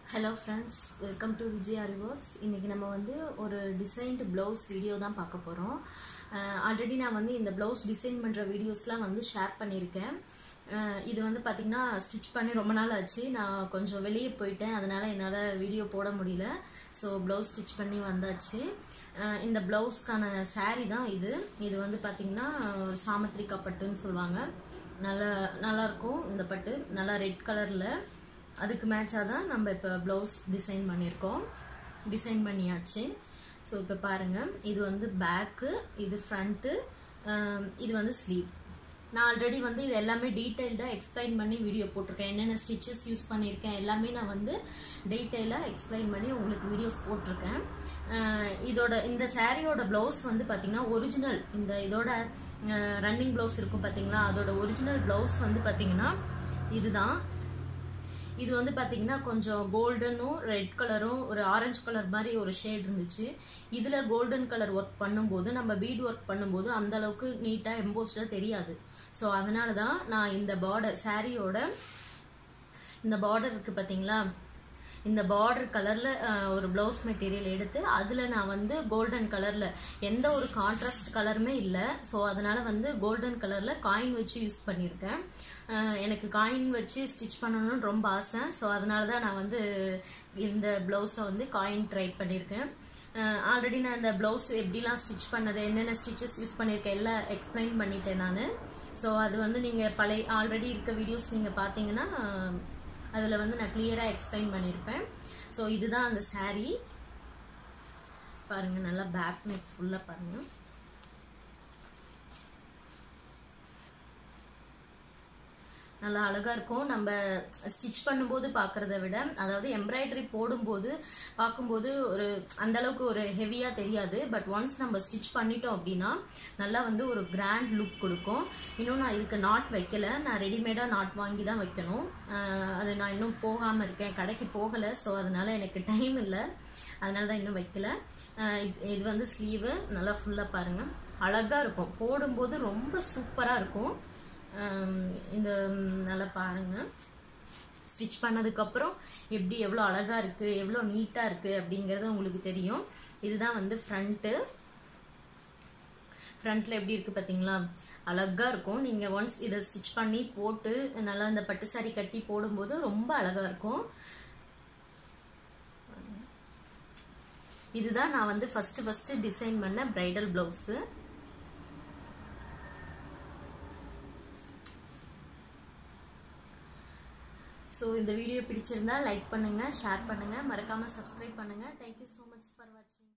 hello friends welcome to Vijay அறிவோர்க்ஸ் இன்றைக்கி நம்ம வந்து ஒரு டிசைன்டு ப்ளவுஸ் வீடியோ தான் பார்க்க போகிறோம் ஆல்ரெடி நான் வந்து இந்த ப்ளவுஸ் டிசைன் பண்ணுற வீடியோஸ்லாம் வந்து ஷேர் பண்ணியிருக்கேன் அஹ் இது வந்து பார்த்திங்கன்னா ஸ்டிச் பண்ணி ரொம்ப நாள் ஆச்சு நான் கொஞ்சம் வெளியே போயிட்டேன் அதனால் என்னால் வீடியோ போட முடியல ஸோ ப்ளவுஸ் ஸ்டிச் பண்ணி வந்தாச்சு அஹ் இந்த ப்ளவுஸ்க்கான saree தான் இது இது வந்து பார்த்திங்கன்னா சாமத்ரிகா பட்டுன்னு சொல்லுவாங்க நல்லா நல்லாயிருக்கும் இந்த பட்டு நல்லா ரெட் கலரில் அதுக்கு மேட்சாக தான் நம்ம இப்போ ப்ளவுஸ் டிசைன் பண்ணியிருக்கோம் டிசைன் பண்ணியாச்சு ஸோ இப்போ பாருங்கள் இது வந்து பேக்கு இது ஃப்ரண்ட்டு இது வந்து ஸ்லீவ் நான் ஆல்ரெடி வந்து இது எல்லாமே டீட்டெயில்டாக எக்ஸ்பிளைன் பண்ணி வீடியோ போட்டிருக்கேன் என்னென்ன ஸ்டிச்சஸ் யூஸ் பண்ணியிருக்கேன் எல்லாமே நான் வந்து டீட்டெயிலாக எக்ஸ்பிளைன் பண்ணி உங்களுக்கு வீடியோஸ் போட்டிருக்கேன் அஹ் இதோட இந்த சாரியோட ப்ளவுஸ் வந்து பார்த்திங்கன்னா ஒரிஜினல் இந்த இதோட ரன்னிங் ப்ளவுஸ் இருக்கும் பார்த்தீங்களா அதோட ஒரிஜினல் ப்ளவுஸ் வந்து பார்த்திங்கன்னா இதுதான் இது வந்து பார்த்தீங்கன்னா கொஞ்சம் கோல்டனும் ரெட் கலரும் ஒரு ஆரஞ்சு கலர் மாதிரி ஒரு ஷேட் இருந்துச்சு இதில் கோல்டன் கலர் ஒர்க் பண்ணும்போது நம்ம பீட் ஒர்க் பண்ணும்போது அந்த அளவுக்கு நீட்டாக எம்போஸ்டாக தெரியாது ஸோ அதனால தான் நான் இந்த பார்டர் சாரியோட இந்த பார்டர் இருக்குது பார்த்தீங்களா இந்த பார்டர் கலரில் ஒரு ப்ளவுஸ் மெட்டீரியல் எடுத்து அதில் நான் வந்து கோல்டன் கலரில் எந்த ஒரு கான்ட்ராஸ்ட் கலருமே இல்லை ஸோ அதனால் வந்து கோல்டன் கலரில் காயின் வச்சு யூஸ் பண்ணியிருக்கேன் அஹ் எனக்கு காயின் வச்சு ஸ்டிச் பண்ணணும்னு ரொம்ப ஆசை ஸோ அதனால தான் நான் வந்து இந்த ப்ளவுஸில் வந்து காயின் ட்ரை பண்ணியிருக்கேன் ஆல்ரெடி நான் இந்த ப்ளவுஸ் எப்படிலாம் ஸ்டிச் பண்ணது என்னென்ன ஸ்டிச்சஸ் யூஸ் பண்ணியிருக்கேன் எல்லாம் எக்ஸ்பிளைன் பண்ணிட்டேன் நான் ஸோ அது வந்து நீங்கள் பழைய ஆல்ரெடி இருக்க வீடியோஸ் நீங்கள் பார்த்தீங்கன்னா அதில் வந்து நான் கிளியராக எக்ஸ்பிளைன் பண்ணியிருப்பேன் ஸோ இதுதான் அந்த saree பாருங்கள் நல்லா பேக் நெக் ஃபுல்லாக பாருங்கள் நல்லா அழகாக இருக்கும் நம்ம ஸ்டிச் பண்ணும்போது பார்க்குறத விட அதாவது எம்ப்ராய்டரி போடும்போது பார்க்கும்போது ஒரு அந்த அளவுக்கு ஒரு ஹெவியாக தெரியாது பட் ஒன்ஸ் நம்ம ஸ்டிச் பண்ணிட்டோம் அப்படின்னா நல்லா வந்து ஒரு கிராண்ட் லுக் கொடுக்கும் இன்னும் நான் இதுக்கு நாட் வைக்கல நான் ரெடிமேடாக நாட் வாங்கி தான் வைக்கணும் அஹ் அது நான் இன்னும் போகாமல் இருக்கேன் கடைக்கு போகலை ஸோ அதனால எனக்கு டைம் இல்லை அதனால தான் இன்னும் வைக்கல அஹ் இது வந்து ஸ்லீவு நல்லா ஃபுல்லாக பாருங்கள் அழகாக இருக்கும் போடும்போது ரொம்ப சூப்பராக இருக்கும் இந்த நல்லா பாருங்கள் ஸ்டிச் பண்ணதுக்கப்புறம் எப்படி எவ்வளோ அழகாக இருக்குது எவ்வளோ நீட்டாக இருக்குது அப்படிங்கிறது உங்களுக்கு தெரியும் இதுதான் வந்து ஃப்ரண்ட்டு ஃப்ரண்ட்டில் எப்படி இருக்குது பார்த்தீங்களா அழகாக இருக்கும் நீங்கள் ஒன்ஸ் இதை ஸ்டிச் பண்ணி போட்டு நல்லா இந்த பட்டு சாரி கட்டி போடும்போது ரொம்ப அழகாக இருக்கும் இதுதான் நான் வந்து ஃபஸ்ட்டு ஃபஸ்ட்டு டிசைன் பண்ண ப்ரைடல் ப்ளவுஸு ஸோ இந்த வீடியோ பிடிச்சிருந்தா லைக் பண்ணுங்கள் ஷேர் பண்ணுங்கள் மறக்காமல் சப்ஸ்கிரைப் பண்ணுங்கள் தேங்க்யூ ஸோ மச் ஃபார் வாட்சிங்